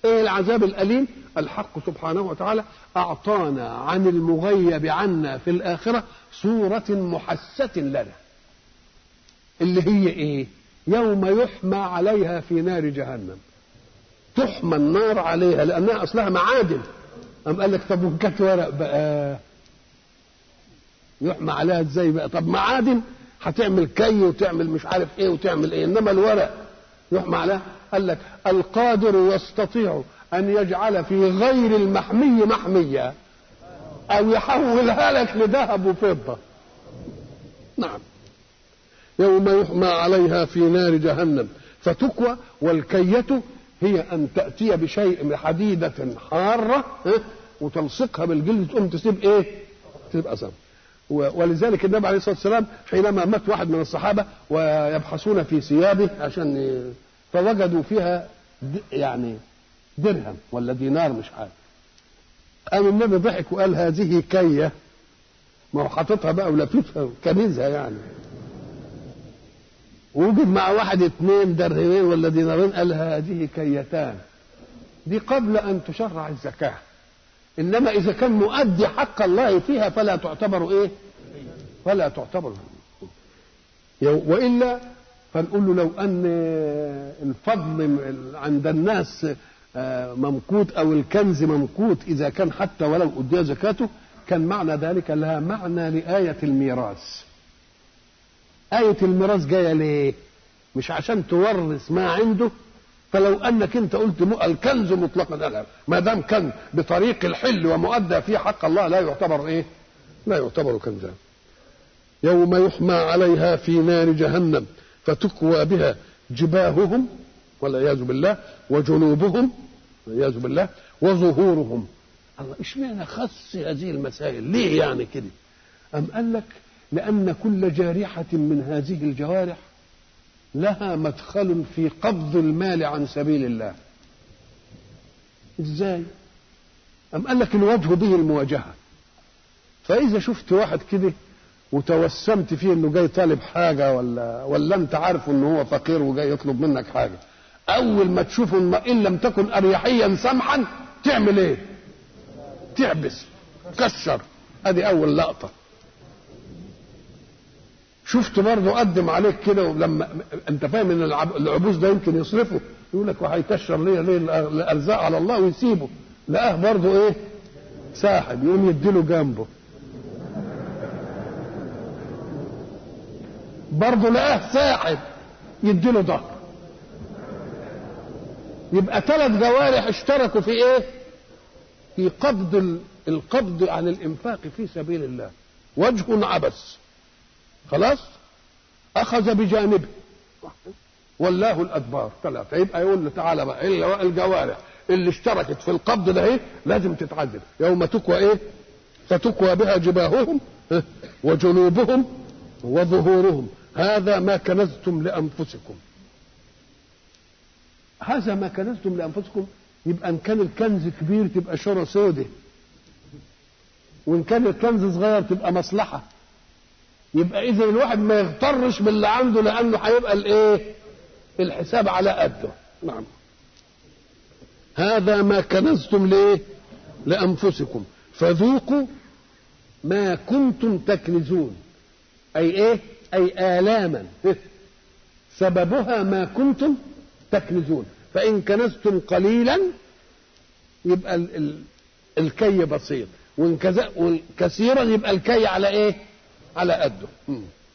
ايه العذاب الاليم الحق سبحانه وتعالى اعطانا عن المغيب عنا في الاخره صوره محسه لنا اللي هي ايه يوم يحمى عليها في نار جهنم تحمى النار عليها لانها اصلها معادن قام قال لك طب وكانت ورق بقى يحمى عليها ازاي بقى طب معادن هتعمل كي وتعمل مش عارف ايه وتعمل ايه انما الورق يحمى عليها قال لك القادر يستطيع ان يجعل في غير المحمي محمية او يحولها لك لذهب وفضة نعم يوم يحمى عليها في نار جهنم فتكوى والكية هي ان تأتي بشيء حديدة حارة وتلصقها بالجلد تقوم تسيب ايه تبقى سم ولذلك النبي عليه الصلاه والسلام حينما مات واحد من الصحابه ويبحثون في ثيابه عشان ي... فوجدوا فيها د... يعني درهم ولا دينار مش عارف قام النبي ضحك وقال هذه كيه ما هو حاططها بقى ولفيفها كنيزها يعني وجد مع واحد اثنين درهمين ولا دينارين قال هذه كيتان دي قبل ان تشرع الزكاه انما اذا كان مؤدي حق الله فيها فلا تعتبر ايه فلا تعتبر والا فنقول له لو ان الفضل عند الناس ممقوت او الكنز ممقوت اذا كان حتى ولو ادي زكاته كان معنى ذلك لها معنى لآية الميراث آية الميراث جاية ليه مش عشان تورث ما عنده فلو انك انت قلت الكنز مطلقا لا ما دام كان بطريق الحل ومؤدى فيه حق الله لا يعتبر ايه؟ لا يعتبر كنزا. يوم يحمى عليها في نار جهنم فتكوى بها جباههم والعياذ بالله وجنوبهم والعياذ بالله وظهورهم. الله اشمعنى خص هذه المسائل؟ ليه يعني كده؟ أم قال لك لأن كل جارحة من هذه الجوارح لها مدخل في قبض المال عن سبيل الله ازاي ام قال لك الوجه به المواجهه فاذا شفت واحد كده وتوسمت فيه انه جاي طالب حاجه ولا ولا انت عارف ان هو فقير وجاي يطلب منك حاجه اول ما تشوفه ان لم تكن اريحيا سمحا تعمل ايه تعبس كسر ادي اول لقطه شفت برضه قدم عليك كده ولما انت فاهم ان العبوس ده يمكن يصرفه يقول لك وهيكشر ليه ليه الارزاق على الله ويسيبه لقاه برضه ايه ساحب يقوم يديله جنبه برضه لقاه ساحب يديله ظهر يبقى ثلاث جوارح اشتركوا في ايه في قبض القبض عن الانفاق في سبيل الله وجه عبس خلاص اخذ بجانبه ولاه الادبار ثلاثه يبقى يقول له تعالى بقى الجوارح اللي اشتركت في القبض ده ايه لازم تتعذب يوم تكوى ايه فتكوى بها جباههم وجنوبهم وظهورهم هذا ما كنزتم لانفسكم هذا ما كنزتم لانفسكم يبقى ان كان الكنز كبير تبقى شرى سودة وان كان الكنز صغير تبقى مصلحه يبقى اذا الواحد ما يغترش باللي عنده لانه هيبقى الايه الحساب على قده نعم هذا ما كنزتم ليه لانفسكم فذوقوا ما كنتم تكنزون اي ايه اي الاما سببها ما كنتم تكنزون فان كنزتم قليلا يبقى ال ال الكي بسيط وان كثيرا يبقى الكي على ايه على قده